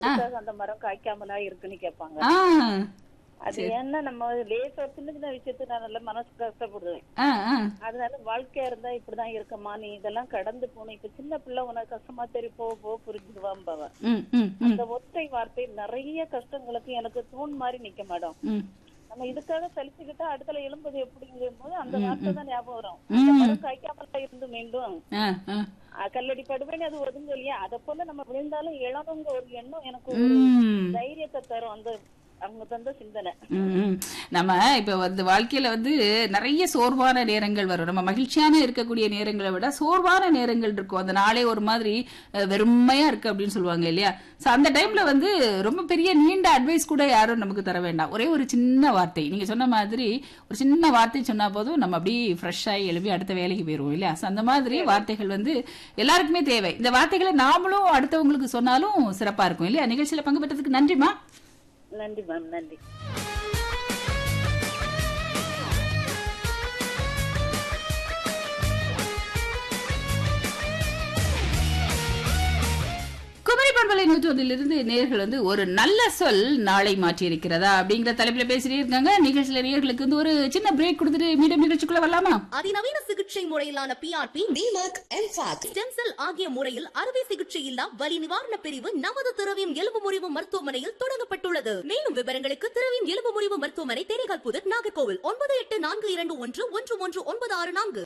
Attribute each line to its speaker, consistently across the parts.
Speaker 1: அதுக்காக அந்த மரம் காய்க்காமலா இருக்குன்னு கேட்பாங்க
Speaker 2: ஆ
Speaker 1: அது ஏன்னா நம்ம லேசா சின்ன சின்ன விஷயத்துக்கு நான் நல்லா மனசு கஷ்டப்படுவேன்
Speaker 2: ஆ ஆ
Speaker 1: அதனால வாழ்க்கையா இருந்தா இப்படிதான் இருக்கமா நீ இதெல்லாம் கடந்து போகணும் இப்ப சின்ன பிள்ளை உனக்கு கஷ்டமா சரி போ போ புரிஞ்சுக்குவாம்பவ
Speaker 2: ம் ம் ம்
Speaker 1: அந்த ஒற்றை வார்த்தை நிறைய கஷ்டங்களுக்கு எனக்கு தூண் மாதிரி நிக்க மேடம்
Speaker 2: ம்
Speaker 1: நம்ம இதுக்காக சலிச்சுக்கிட்டா அடுத்தல எழும்பது எப்படிங்கும் போது அந்த வார்த்தை தான் ஞாபகம் வரும்
Speaker 2: ம்.
Speaker 1: அந்த மரம் காய்க்காமல இருந்து மீண்டும்
Speaker 2: ஆ ஆ
Speaker 1: அஹ் கல்லடி படுவேன் அது ஒதுங்க இல்லையா அத போல நம்ம விழுந்தாலும் எழணுங்க ஒரு எண்ணம் எனக்கு ஒரு
Speaker 2: ம்
Speaker 1: தைரியத்தை தரும் அந்த அவங்க தந்த சிந்தனை
Speaker 2: ம். நம்ம இப்ப வந்து வாழ்க்கையில வந்து நிறைய சோர்வான நேரங்கள் வரும் நம்ம மகிழ்ச்சியான இருக்கக்கூடிய நேரங்களை விட சோர்வான நேரங்கள் இருக்கும் அந்த நாளே ஒரு மாதிரி அஹ், வெறுமையா இருக்கு அப்படின்னு சொல்லுவாங்க இல்லையா சோ அந்த டைம்ல வந்து ரொம்ப பெரிய நீண்ட அட்வைஸ் கூட யாரும் நமக்கு தர வேண்டாம் ஒரே ஒரு சின்ன வார்த்தை நீங்க சொன்ன மாதிரி ஒரு சின்ன வார்த்தை சொன்னா போதும் நம்ம அப்படியே ஃப்ரெஷ் ஆகி எழுப்பி அடுத்த வேலைக்கு போயிருவோம் இல்லையா So அந்த மாதிரி வார்த்தைகள் வந்து எல்லாருக்குமே தேவை இந்த வார்த்தைகளை நாமளும் அடுத்தவங்களுக்கு சொன்னாலும் சிறப்பா இருக்கும் இல்லையா நிகழ்ச்சியில பங்கு பெற்றதுக்கு நன்றிமா
Speaker 1: நன்றி மேம் நன்றி
Speaker 2: குமரி பண்பலை நூற்றொன்றிலிருந்து நேர்கள் வந்து ஒரு நல்ல சொல் நாளை மாற்றி இருக்கிறதா அப்படிங்கிற தலைப்புல பேசிட்டே இருக்காங்க நிகழ்ச்சியில நேர்களுக்கு வந்து ஒரு சின்ன பிரேக் கொடுத்துட்டு மீண்டும் நிகழ்ச்சிக்குள்ள வரலாமா
Speaker 3: அதிநவீன சிகிச்சை முறையிலான பிஆர்பி டிமாக் எம்பாக் ஸ்டெம் செல் ஆகிய முறையில் அறுவை சிகிச்சை இல்லா வலி நிவாரண பிரிவு நமது திரவியம் எலும்பு முறிவு மருத்துவமனையில் தொடங்கப்பட்டுள்ளது மேலும் விவரங்களுக்கு திரவியம் எலும்பு முறிவு மருத்துவமனை தேனிகால் புதர் நாகர்கோவில் ஒன்பது எட்டு நான்கு இரண்டு ஒன்று ஒன்று ஒன்று ஒன்பது ஆறு நான்கு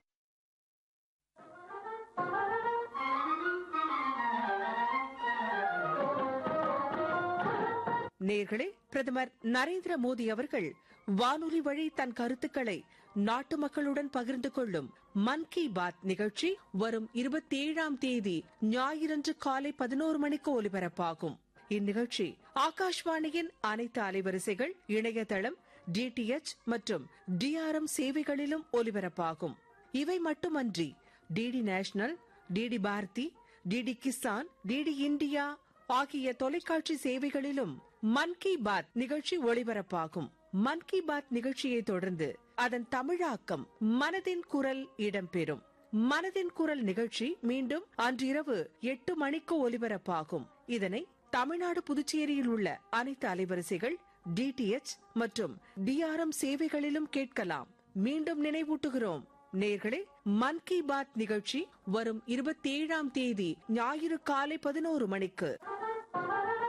Speaker 4: நேர்களே பிரதமர் நரேந்திர மோடி அவர்கள் வானொலி வழி தன் கருத்துக்களை நாட்டு மக்களுடன் பகிர்ந்து கொள்ளும் மன் கி பாத் நிகழ்ச்சி வரும் இருபத்தி ஏழாம் தேதி ஞாயிறன்று காலை பதினோரு மணிக்கு ஒலிபரப்பாகும் இந்நிகழ்ச்சி ஆகாஷ்வாணியின் அனைத்து அலைவரிசைகள் இணையதளம் டிடிஎச் மற்றும் டிஆர்எம் சேவைகளிலும் ஒலிபரப்பாகும் இவை மட்டுமன்றி DD national DD Bharati DD Kisan DD India ஆகிய தொலைக்காட்சி சேவைகளிலும் மன் கி பாத் நிகழ்ச்சி ஒளிபரப்பாகும் மன் கி பாத் நிகழ்ச்சியை தொடர்ந்து அதன் தமிழாக்கம் மனதின் குரல் இடம்பெறும் மனதின் குரல் நிகழ்ச்சி மீண்டும் அன்றிரவு எட்டு மணிக்கு ஒலிபரப்பாகும் இதனை தமிழ்நாடு புதுச்சேரியில் உள்ள அனைத்து அலைவரிசைகள் டிடிஎச் மற்றும் டிஆர்எம் சேவைகளிலும் கேட்கலாம் மீண்டும் நினைவூட்டுகிறோம் நேர்களே மன் கி பாத் நிகழ்ச்சி வரும் இருபத்தி ஏழாம் தேதி ஞாயிறு காலை பதினோரு மணிக்கு